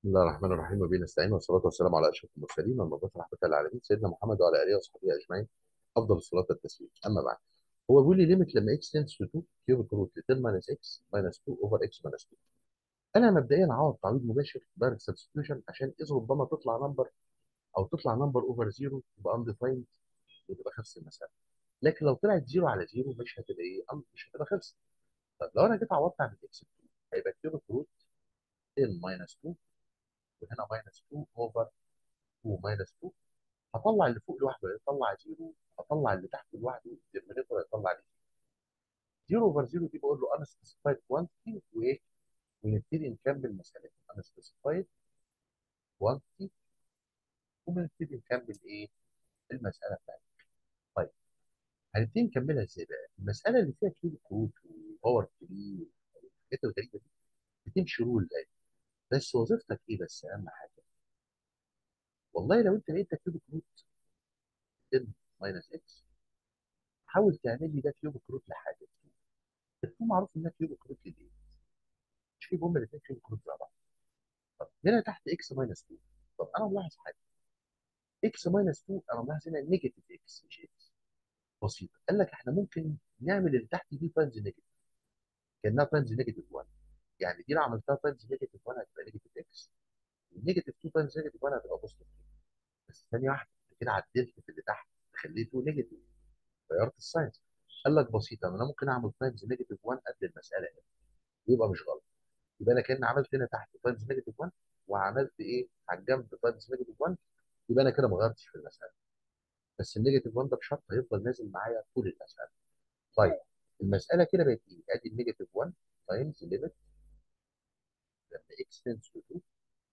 بسم الله الرحمن الرحيم وبه نستعين والصلاة والسلام على أشرف المرسلين والمبعوث رحمة للعالمين سيدنا محمد وعلى آله وصحبه أجمعين أفضل الصلاة والتسليم أما بعد هو بيقول لي ليميت لما x tends to 2 كيوبيك روت 10 minus x minus 2 over x minus 2 أنا مبدئيا هعوض تعويض مباشر دايركت سبستيوشن عشان إذا ربما تطلع نمبر أو تطلع نمبر أوفر زيرو تبقى undefined وتبقى خلص المسألة لكن لو طلعت زيرو على زيرو مش هتبقى إيه مش هتبقى خلصت طب لو أنا جيت عوضت عن x 2 هيبقى كيوبيك روت 10 minus 2 وهنا minus 2 over 2 minus 2 هطلع اللي فوق لوحده يطلع زيرو هطلع اللي تحت لوحده الديرمينيتور يطلع لي زيرو اوفر زيرو دي بقول له انا سبيسيفايد كوانتيتي وايه ونبتدي نكمل مسألتنا انا سبيسيفايد كوانتيتي وبنبتدي نكمل ايه المسألة بتاعتنا طيب هنبتدي نكملها ازاي بقى المسألة اللي فيها كيوب كروت وباور 3 والحاجات الغريبة دي بتمشي رول دايما بس وظيفتك ايه بس اهم حاجة والله لو انت لقيت كيوب كروت 10 ماينس اكس حاول تعمل لي ده كيوب كروت لحاجة التو معروف انها كيوب كروت للايه مش في جمله الاثنين كيوب كروت زي بعض طب هنا تحت اكس ماينس 2 طب انا ملاحظ حاجه اكس ماينس 2 انا ملاحظ هنا نيجاتيف اكس مش اكس بسيطه قال لك احنا ممكن نعمل اللي تحت دي تايمز نيجاتيف كانها تايمز نيجاتيف 1 يعني دي لو عملتها تايمز نيجاتيف 1 هتبقى نيجاتيف اكس ونيجاتيف 2 تايمز نيجاتيف 1 هتبقى بوزيتيف بس ثانيه واحده انت كده عدلت في اللي تحت خليته نيجاتيف غيرت الساينس قال لك بسيطه انا ممكن اعمل تايمز نيجاتيف 1 قبل المساله هنا يبقى مش غلط يبقى انا كان عملت هنا تحت تايمز نيجاتيف 1 وعملت ايه على الجنب تايمز نيجاتيف 1 يبقى انا كده ما غيرتش في المساله بس النيجاتيف 1 ده بشرط هيفضل نازل معايا طول المساله طيب المساله كده بقت ايه؟ ادي النيجاتيف 1 تايمز ليميت لما اكس تنس تو 2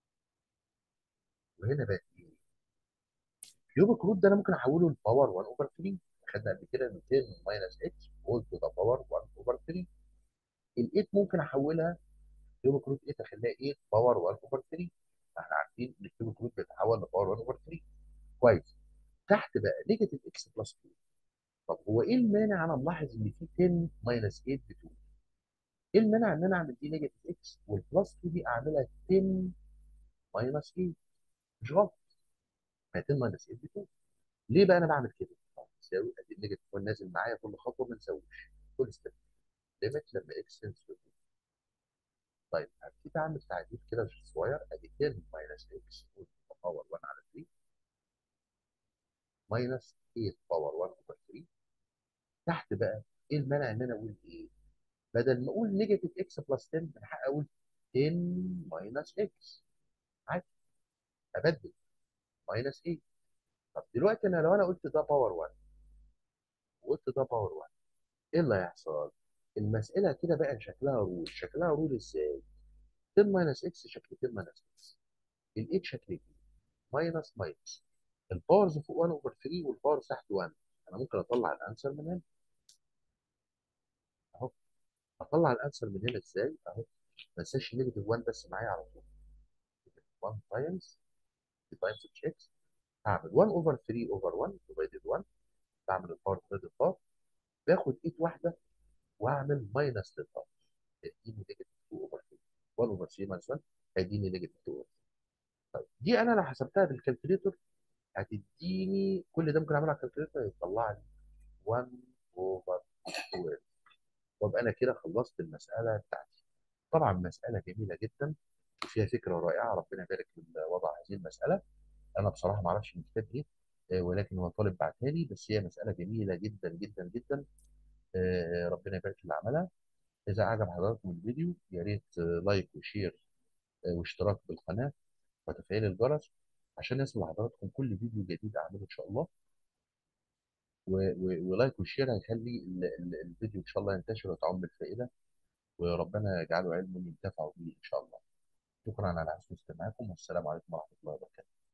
وهنا بقت ايه؟ كيوبيك روت ده انا ممكن احوله لباور 1 اوفر 3 خدنا قبل كده 200 ماينس اكس قلت ده باور 1 اوفر 3 ال 8 ممكن احولها كيوبيك روت 8 اخليها ايه؟ باور 1 اوفر 3 احنا عارفين ان الكيوبيك روت بيتحول لباور 1 اوفر 3 كويس تحت بقى نيجاتيف اكس بلس 2 طب هو ايه المانع انا ملاحظ ان في 10 ماينس 8 ب 2 ايه المانع ان انا اعمل دي نيجاتيف اكس والبلس 2 دي اعملها 10 ماينس 8 مش غلط ما 10 ماينس 8 ب 2 ليه بقى انا بعمل كده؟ طب تساوي ادي النيجاتيف 1 نازل معايا كل خطوه ما نساويش كل ستيب ليميت لما اكس تنس تو 2 طيب هبتدي اعمل تعديل كده صغير ادي 10 ماينس اكس باور 1 على 3 ماينس 8 باور 1 اوفر 3 تحت بقى ايه المانع ان انا اقول ايه؟ بدل ما اقول نيجاتيف اكس بلس 10 من حق اقول 10 ماينس اكس عادي ابدل ماينس 8 طب دلوقتي انا لو انا قلت ده باور 1 وقلت ده باور 1 ايه اللي هيحصل؟ المساله كده بقى شكلها رول شكلها رول ازاي؟ 10 ماينس اكس شكل 10 ماينس اكس ال8 شكل 2 ماينس ماينس الباورز فوق 1 اوفر 3 والباورز تحت 1 انا ممكن اطلع الانسر من هنا اهو اطلع الانسر من هنا ازاي؟ اهو ما انساش نيجاتيف 1 بس معايا على طول 1 تايمز تايمز اكس هعمل 1 اوفر 3 اوفر 1 ديفايدد 1 بعمل الباور ديفايدد باور باخد 8 واحده واعمل ماينس للباور هيديني نيجاتيف 2 اوفر 3 1 اوفر 3 ماينس 1 هيديني نيجاتيف 2 اوفر طيب دي انا لو حسبتها بالكالكوليتور هتديني كل ده ممكن اعملها على الكالكوليتور يطلع لي 1 اوفر 12 وابقى انا كده خلصت المساله بتاعتي طبعا مساله جميله جدا وفيها فكره رائعه ربنا يبارك في وضع هذه المساله انا بصراحه ما اعرفش من كتاب ايه آه، ولكن هو طالب بعتها لي بس هي مساله جميله جدا جدا جدا آه، ربنا يبارك في اللي عملها اذا عجب حضراتكم الفيديو يا ريت آه، لايك وشير آه، واشتراك بالقناه وتفعيل الجرس عشان يصل لحضراتكم كل فيديو جديد اعمله ان شاء الله و- و- ولايك وشير هيخلي ال- ال- الفيديو ان شاء الله ينتشر ويتعم بالفائده وربنا يجعله علم ينتفعوا به ان شاء الله شكرا على حسن استماعكم والسلام عليكم ورحمه الله وبركاته